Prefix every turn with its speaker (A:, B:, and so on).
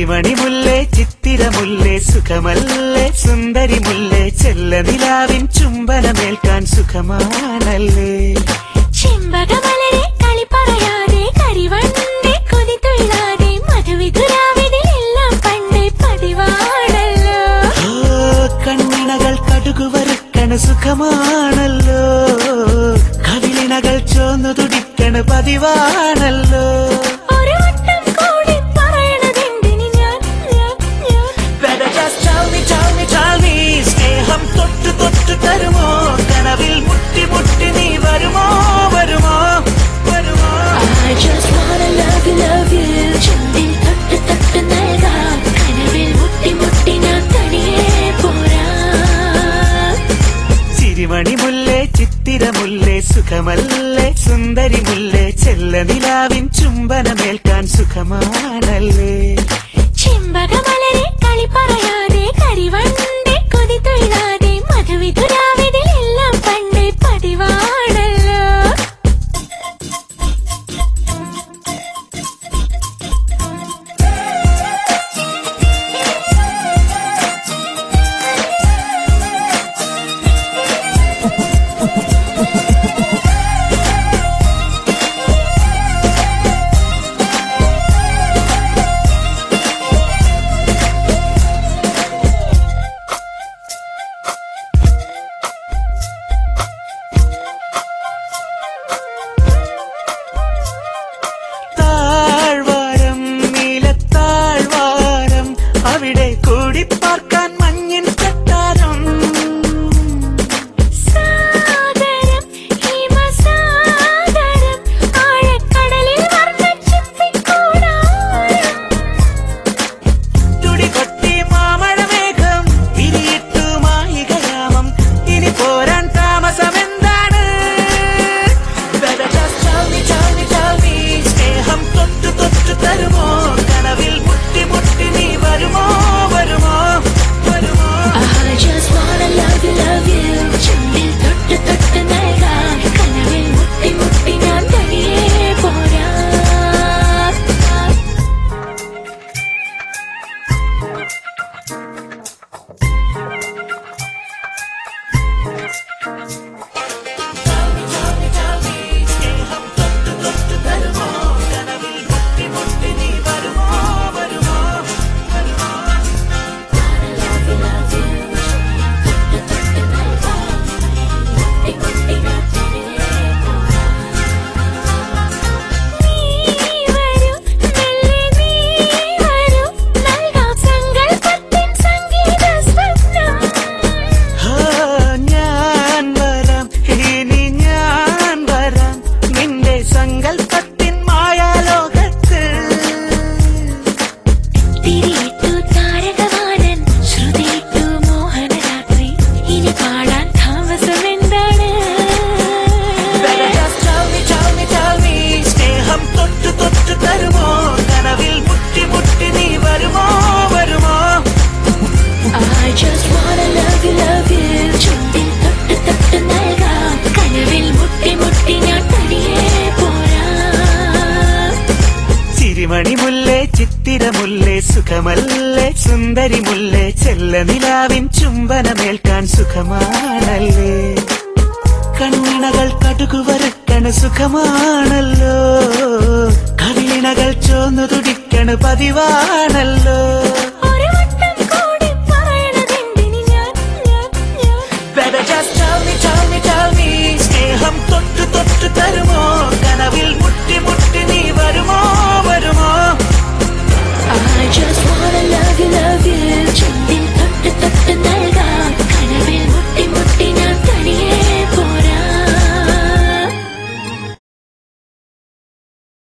A: ചിരിമണി മുല്ലേ ചിത്തിരമുല്ലേ സുഖമല്ലേ സുന്ദരി മുല്ലേ ചെല്ല നിലാവിൻ ചുംബനമേൽക്കാൻ സുഖമാണല്ലേ
B: ചെമ്പകമലരെ കളി പറയാതെ കരിവണ്ടേ കൊതി തൊഴിലാതെ മധുവിധുരാവിതിലെല്ലാം പണ്ടേ പതിവാണല്ലോ
A: ഓ കണ്ണിണകൾ കടുകു വറുക്കണ സുഖമാണല്ലോ കവിളിണകൾ ചോന്നു തുടിക്കണ പതിവാണല്ലോ
B: ഒരു വട്ടം കൂടി പറയണതെന്തിന് ഞാൻ ഞാൻ ഞാൻ
A: Better just tell me, tell me, tell me സ്നേഹം തൊട്ട് തൊട്ട് തരുമോ കനവിൽ മുട്ടി മുട്ടി നീ വരുമോ വരുമോ വരുമോ
B: I just wanna love you, love you. ചുണ്ടിൽ തൊട്ട് തൊട്ട് നൽകാം കനവിൽ മുട്ടി മുട്ടി ഞാൻ തനിയെ പോരാം
A: ചിരിമണി മുല്ലേ ചിത്തിരമുല്ലേ സുഖമല്ലേ സുന്ദരി മുല്ലേ ചെല്ല നിലാവിൻ ചുംബനമേൽക്കാൻ സുഖമാണല്ലേ
B: ചെമ്പകമലരെ കളി പറയാതെ കരിവണ്ടേ കൊതി തൊഴിലാതെ മധുവിധുരാവിതിലെല്ലാം പണ്ടേ പതിവാണല്ലോ
A: താഴ്വാരം നീലത്താഴ്വാരം അവിടെ കൂടിപ്പാർക്കാൻ മഞ്ഞിൻ കൊട്ടാരം
B: സാഗരം ഹിമസാഗരം ആഴക്കടലിൽ വർണ്ണച്ചിപ്പിക്കൂടാരം
A: തുടികൊട്ടി മാമഴമേഘം തിരിയിട്ടു മായികയാമം ഇനി പോരാൻ താമസമെന്താണ് Better just tell me, tell me, tell me സ്നേഹം തൊട്ടു തൊട്ടു തരുമോ കനവിൽ മുട്ടി മുട്ടി നീ വരുമോ വരുമോ വരുമോ
B: I just wanna love you, love you. ചുണ്ടിൽ തൊട്ട് തൊട്ട് നൽകാം കനവിൽ മുട്ടി മുട്ടി ഞാൻ തനിയെ പോരാം നീ വരൂ മെല്ലെ നീ വരൂ നൽകാം സങ്കൽപ്പത്തിൻ സംഗീത സ്വപ്നം
A: ആ, ഞാൻ വരാം ഇനി ഞാൻ വരാം നിന്റെ സങ്കല്പത്തിൻ മായാലോകത്ത്
B: തിരിയിട്ടു താരകവാനൻ ശ്രുതിയിട്ടു മോഹനരാത്രി ഇനി പാടാൻ താമസമെന്താണ്
A: Better just tell me, tell me, tell me സ്നേഹം തൊട്ടു തൊട്ടു തരുമോ കനവിൽ മുട്ടി മുട്ടി നീ വരുമോ വരുമോ
B: I just wanna love you, love you. ചുണ്ടിൽ തൊട്ട് തൊട്ട് നൽകാം കനവിൽ മുട്ടി മുട്ടി ഞാൻ തനിയെ പോരാം
A: ചിരിമണി മുല്ലേ ചിത്തിരമുല്ലേ സുഖമല്ലേ സുന്ദരി മുല്ലേ ചെല്ല നിലാവിൻ ചുംബനമേൽക്കാൻ സുഖമാണല്ലേ കണ്ണിണകൾ കടുകു വറുക്കണ സുഖമാണല്ലോ കവിളിണകൾ ചോന്നു തുടിക്കണ പതിവാണല്ലോ